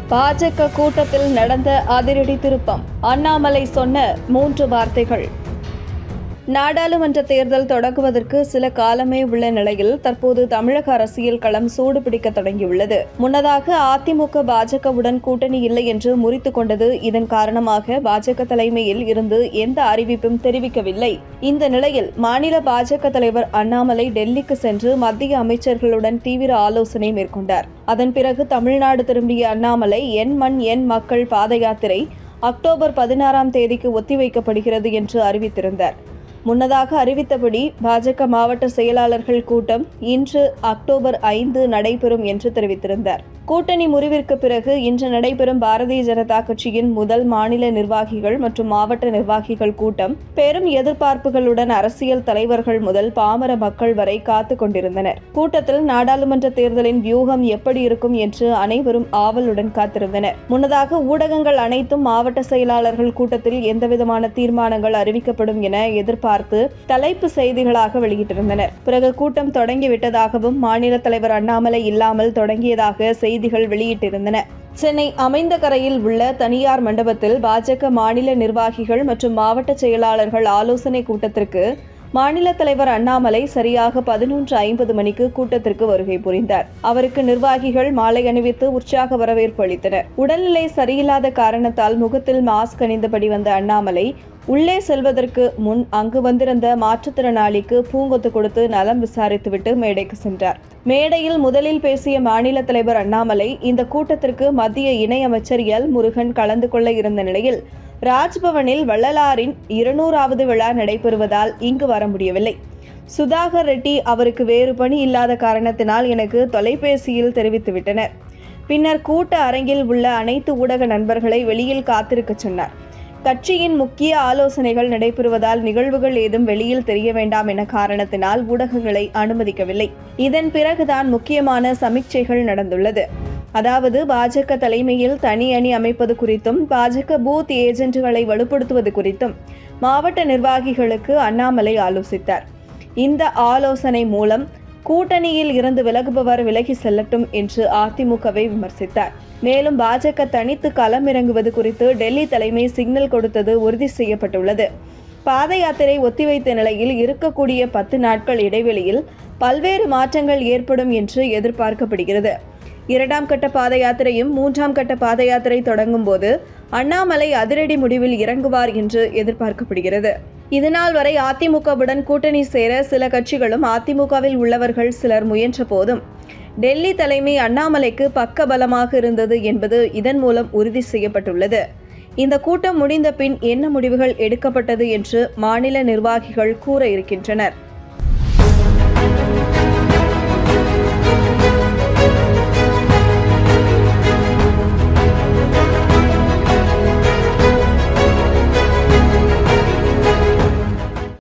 பாஜக கூட்டத்தில் நடந்த அதிரடி திருப்பம் அண்ணாமலை சொன்ன மூன்று வார்த்தைகள் நாடாளுமன்ற தேர்தல் தொடங்குவதற்கு சில காலமே உள்ள நிலையில் தற்போது தமிழக அரசியல் களம் சூடு பிடிக்க தொடங்கியுள்ளது முன்னதாக அதிமுக பாஜகவுடன் கூட்டணி இல்லை என்று முறித்து கொண்டது இதன் காரணமாக பாஜக தலைமையில் இருந்து எந்த அறிவிப்பும் தெரிவிக்கவில்லை இந்த நிலையில் மாநில பாஜக தலைவர் அண்ணாமலை டெல்லிக்கு சென்று மத்திய அமைச்சர்களுடன் தீவிர ஆலோசனை மேற்கொண்டார் அதன் பிறகு தமிழ்நாடு திரும்பிய அண்ணாமலை என் மண் என் மக்கள் பாத யாத்திரை அக்டோபர் பதினாறாம் தேதிக்கு ஒத்திவைக்கப்படுகிறது என்று அறிவித்திருந்தார் முன்னதாக அறிவித்தபடி பாஜக மாவட்ட செயலாளர்கள் கூட்டம் இன்று அக்டோபர் ஐந்து நடைபெறும் என்று தெரிவித்திருந்தார் கூட்டணி முறிவிற்கு பிறகு இன்று நடைபெறும் பாரதிய ஜனதா கட்சியின் முதல் மாநில நிர்வாகிகள் மற்றும் மாவட்ட நிர்வாகிகள் கூட்டம் பெரும் எதிர்பார்ப்புகளுடன் அரசியல் தலைவர்கள் முதல் பாமர மக்கள் வரை காத்து கொண்டிருந்தனர் கூட்டத்தில் நாடாளுமன்ற தேர்தலின் வியூகம் எப்படி இருக்கும் என்று அனைவரும் ஆவலுடன் காத்திருந்தனர் முன்னதாக ஊடகங்கள் அனைத்தும் மாவட்ட செயலாளர்கள் கூட்டத்தில் எந்தவிதமான தீர்மானங்கள் அறிவிக்கப்படும் என எதிர்பார்த்து தலைப்பு செய்திகளாக வெளியிட்டிருந்தனர் பிறகு கூட்டம் தொடங்கிவிட்டதாகவும் மாநில தலைவர் அண்ணாமலை இல்லாமல் தொடங்கியதாக செய்திகள் வெளியிட்டிருந்தன சென்னை அமைந்த கரையில் உள்ள தனியார் மண்டபத்தில் பாஜக மாநில நிர்வாகிகள் மற்றும் மாவட்ட செயலாளர்கள் ஆலோசனை கூட்டத்திற்கு மாநில தலைவர் அண்ணாமலை சரியாக பதினொன்று ஐம்பது மணிக்கு கூட்டத்திற்கு வருகை புரிந்தார் அவருக்கு நிர்வாகிகள் மாலை அணிவித்து உற்சாக வரவேற்பு அளித்தனர் உடல்நிலை சரியில்லாத காரணத்தால் முகத்தில் மாஸ்க் அணிந்தபடி வந்த அண்ணாமலை உள்ளே செல்வதற்கு முன் அங்கு வந்திருந்த மாற்றுத்திறனாளிக்கு பூங்கொத்து கொடுத்து நலம் விசாரித்துவிட்டு மேடைக்கு சென்றார் மேடையில் முதலில் பேசிய மாநில தலைவர் அண்ணாமலை இந்த கூட்டத்திற்கு மத்திய இணையமைச்சர் எல் முருகன் கலந்து கொள்ள இருந்த நிலையில் ராஜ்பவனில் வள்ளலாரின் இருநூறாவது விழா நடைபெறுவதால் இங்கு வர முடியவில்லை சுதாகர் ரெட்டி அவருக்கு வேறு பணி இல்லாத காரணத்தினால் எனக்கு தொலைபேசியில் தெரிவித்துவிட்டனர் பின்னர் கூட்ட அரங்கில் உள்ள அனைத்து ஊடக நண்பர்களை வெளியில் காத்திருக்கச் சொன்னார் கட்சியின் முக்கிய ஆலோசனைகள் நடைபெறுவதால் நிகழ்வுகள் ஏதும் வெளியில் தெரிய வேண்டாம் என காரணத்தினால் ஊடகங்களை அனுமதிக்கவில்லை இதன் பிறகுதான் முக்கியமான சமீட்சைகள் நடந்துள்ளது அதாவது பாஜக தலைமையில் தனி அணி அமைப்பது குறித்தும் பாஜக பூத் ஏஜென்ட்டுகளை வலுப்படுத்துவது குறித்தும் மாவட்ட நிர்வாகிகளுக்கு அண்ணாமலை ஆலோசித்தார் இந்த ஆலோசனை மூலம் கூட்டணியில் இருந்து விலகுபவர் விலகி செல்லட்டும் என்று அதிமுகவை விமர்சித்தார் மேலும் பாஜக தனித்து களமிறங்குவது குறித்து டெல்லி தலைமை சிக்னல் கொடுத்தது உறுதி செய்யப்பட்டுள்ளது பாத யாத்திரை ஒத்திவைத்த நிலையில் இருக்கக்கூடிய பத்து நாட்கள் இடைவெளியில் பல்வேறு மாற்றங்கள் ஏற்படும் என்று எதிர்பார்க்கப்படுகிறது இரண்டாம் கட்ட பாத யாத்திரையும் மூன்றாம் கட்ட பாத யாத்திரை தொடங்கும் போது அண்ணாமலை அதிரடி முடிவில் இறங்குவார் என்று எதிர்பார்க்கப்படுகிறது இதனால் வரை அதிமுகவுடன் கூட்டணி சேர சில கட்சிகளும் அதிமுகவில் உள்ளவர்கள் சிலர் முயன்ற போதும் டெல்லி தலைமை அண்ணாமலைக்கு பக்க பலமாக இருந்தது என்பது இதன் மூலம் உறுதி செய்யப்பட்டுள்ளது இந்த கூட்டம் முடிந்த பின் என்ன முடிவுகள் எடுக்கப்பட்டது என்று மாநில நிர்வாகிகள் கூற இருக்கின்றனர்